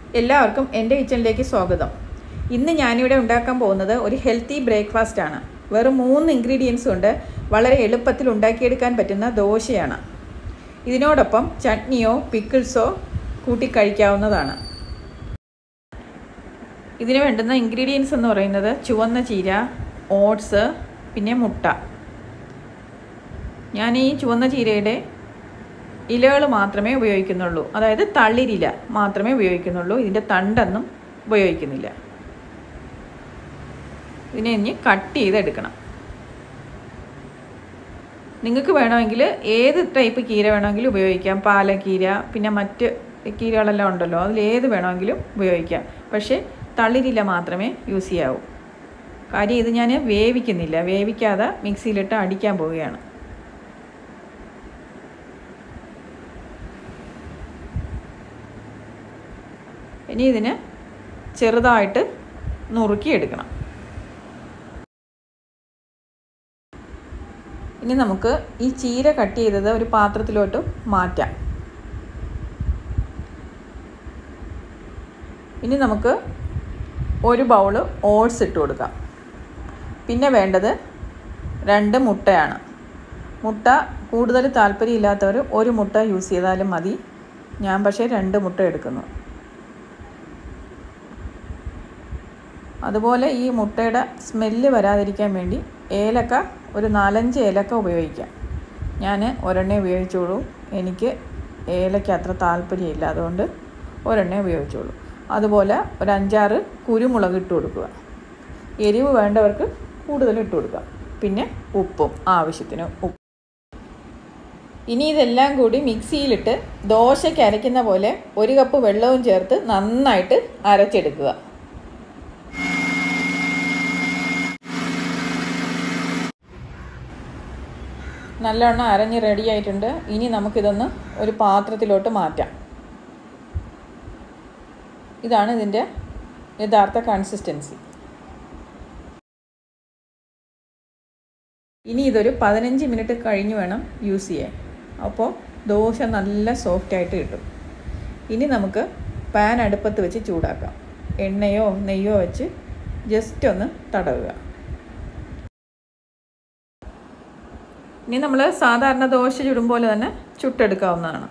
എല്ലാവർക്കും എൻ്റെ കിച്ചണിലേക്ക് സ്വാഗതം ഇന്ന് ഞാനിവിടെ ഉണ്ടാക്കാൻ പോകുന്നത് ഒരു ഹെൽത്തി ബ്രേക്ക്ഫാസ്റ്റ് ആണ് വെറും മൂന്ന് ഇൻഗ്രീഡിയൻസ് കൊണ്ട് വളരെ എളുപ്പത്തിൽ ഉണ്ടാക്കിയെടുക്കാൻ പറ്റുന്ന ദോശയാണ് ഇതിനോടൊപ്പം ചട്നിയോ പിക്കിൾസോ കൂട്ടി കഴിക്കാവുന്നതാണ് ഇതിന് വേണ്ടുന്ന ഇൻഗ്രീഡിയൻസ് എന്ന് പറയുന്നത് ചുവന്ന ചീര ഓട്സ് പിന്നെ മുട്ട ഞാൻ ഈ ചുവന്ന ചീരയുടെ ഇലകൾ മാത്രമേ ഉപയോഗിക്കുന്നുള്ളൂ അതായത് തളിരില മാത്രമേ ഉപയോഗിക്കുന്നുള്ളൂ ഇതിൻ്റെ തണ്ടൊന്നും ഉപയോഗിക്കുന്നില്ല ഇതിനെ ഇനി കട്ട് ചെയ്തെടുക്കണം നിങ്ങൾക്ക് വേണമെങ്കിൽ ഏത് ടൈപ്പ് കീര വേണമെങ്കിലും ഉപയോഗിക്കാം പാലക്കീര പിന്നെ മറ്റ് കീരകളെല്ലാം ഉണ്ടല്ലോ അതിൽ ഏത് വേണമെങ്കിലും ഉപയോഗിക്കാം പക്ഷേ തളിരില മാത്രമേ യൂസ് ചെയ്യാവൂ കാര്യം ഇത് ഞാൻ വേവിക്കുന്നില്ല വേവിക്കാതെ മിക്സിയിലിട്ട് അടിക്കാൻ പോവുകയാണ് ഇനി ഇതിന് ചെറുതായിട്ട് നുറുക്കിയെടുക്കണം ഇനി നമുക്ക് ഈ ചീര കട്ട് ചെയ്തത് ഒരു പാത്രത്തിലോട്ട് മാറ്റാം ഇനി നമുക്ക് ഒരു ബൗള് ഓട്സ് ഇട്ട് കൊടുക്കാം പിന്നെ വേണ്ടത് രണ്ട് മുട്ടയാണ് മുട്ട കൂടുതൽ താല്പര്യമില്ലാത്തവർ ഒരു മുട്ട യൂസ് ചെയ്താലും മതി ഞാൻ പക്ഷേ രണ്ട് മുട്ട എടുക്കുന്നു അതുപോലെ ഈ മുട്ടയുടെ സ്മെല്ല് വരാതിരിക്കാൻ വേണ്ടി ഏലക്ക ഒരു നാലഞ്ച് ഏലക്ക ഉപയോഗിക്കാം ഞാൻ ഒരെണ്ണേ ഉപയോഗിച്ചോളൂ എനിക്ക് ഏലക്ക അത്ര താല്പര്യമില്ല അതുകൊണ്ട് ഒരെണ്ണേ ഉപയോഗിച്ചോളൂ അതുപോലെ ഒരു അഞ്ചാറ് കുരുമുളക് ഇട്ട് കൊടുക്കുക എരിവ് വേണ്ടവർക്ക് കൂടുതൽ ഇട്ട് കൊടുക്കുക പിന്നെ ഉപ്പും ആവശ്യത്തിന് ഉപ്പ് ഇനി ഇതെല്ലാം കൂടി മിക്സിയിലിട്ട് ദോശയ്ക്ക് അരയ്ക്കുന്ന പോലെ ഒരു കപ്പ് വെള്ളവും ചേർത്ത് നന്നായിട്ട് അരച്ചെടുക്കുക നല്ലവണ്ണം അരഞ്ഞ് റെഡി ആയിട്ടുണ്ട് ഇനി നമുക്കിതൊന്ന് ഒരു പാത്രത്തിലോട്ട് മാറ്റാം ഇതാണ് ഇതിൻ്റെ യഥാർത്ഥ കൺസിസ്റ്റൻസി ഇനി ഇതൊരു പതിനഞ്ച് മിനിറ്റ് കഴിഞ്ഞ് വേണം യൂസ് ചെയ്യാൻ അപ്പോൾ ദോശ നല്ല സോഫ്റ്റായിട്ട് കിട്ടും ഇനി നമുക്ക് പാൻ അടുപ്പത്ത് വെച്ച് ചൂടാക്കാം എണ്ണയോ നെയ്യോ വെച്ച് ജസ്റ്റ് ഒന്ന് തടവുക ഇനി നമ്മൾ സാധാരണ ദോശ ചുടും പോലെ തന്നെ ചുട്ടെടുക്കാവുന്നതാണ്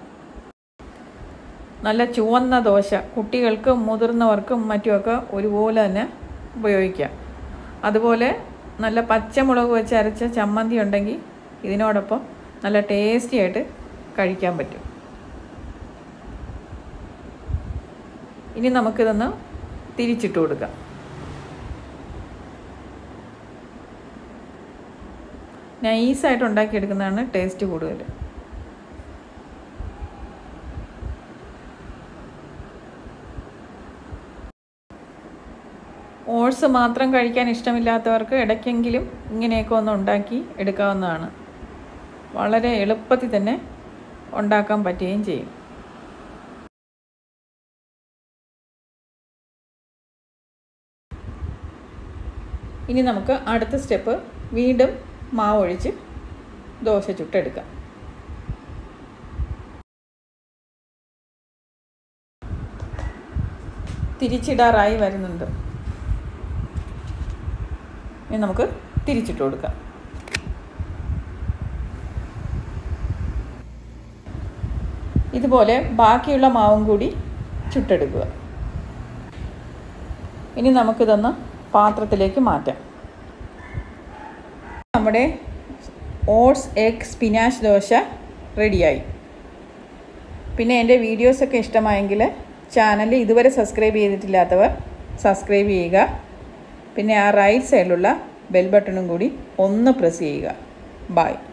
നല്ല ചുവന്ന ദോശ കുട്ടികൾക്കും മുതിർന്നവർക്കും മറ്റുമൊക്കെ ഒരുപോലെ തന്നെ ഉപയോഗിക്കാം അതുപോലെ നല്ല പച്ചമുളക് വെച്ച് അരച്ച ചമ്മന്തി ഉണ്ടെങ്കിൽ ഇതിനോടൊപ്പം നല്ല ടേസ്റ്റി ആയിട്ട് കഴിക്കാൻ പറ്റും ഇനി നമുക്കിതൊന്ന് തിരിച്ചിട്ട് കൊടുക്കാം നൈസായിട്ട് ഉണ്ടാക്കിയെടുക്കുന്നതാണ് ടേസ്റ്റ് കൂടുതൽ ഓട്സ് മാത്രം കഴിക്കാൻ ഇഷ്ടമില്ലാത്തവർക്ക് ഇടയ്ക്കെങ്കിലും ഇങ്ങനെയൊക്കെ ഒന്ന് ഉണ്ടാക്കി എടുക്കാവുന്നതാണ് വളരെ എളുപ്പത്തിൽ തന്നെ ഉണ്ടാക്കാൻ പറ്റുകയും ചെയ്യും ഇനി നമുക്ക് അടുത്ത സ്റ്റെപ്പ് വീണ്ടും മാവൊഴിച്ച് ദോശ ചുട്ടെടുക്കാം തിരിച്ചിടാറായി വരുന്നുണ്ട് ഇനി നമുക്ക് തിരിച്ചിട്ട് കൊടുക്കാം ഇതുപോലെ ബാക്കിയുള്ള മാവും കൂടി ചുട്ടെടുക്കുക ഇനി നമുക്കിതൊന്ന് പാത്രത്തിലേക്ക് മാറ്റാം നമ്മുടെ ഓട്സ് എഗ് സ്പിനാച്ച് ദോശ റെഡിയായി പിന്നെ എൻ്റെ വീഡിയോസൊക്കെ ഇഷ്ടമായെങ്കിൽ ചാനൽ ഇതുവരെ സബ്സ്ക്രൈബ് ചെയ്തിട്ടില്ലാത്തവർ സബ്സ്ക്രൈബ് ചെയ്യുക പിന്നെ ആ റൈറ്റ് സൈഡിലുള്ള ബെൽ ബട്ടണും കൂടി ഒന്ന് പ്രസ് ചെയ്യുക ബായ്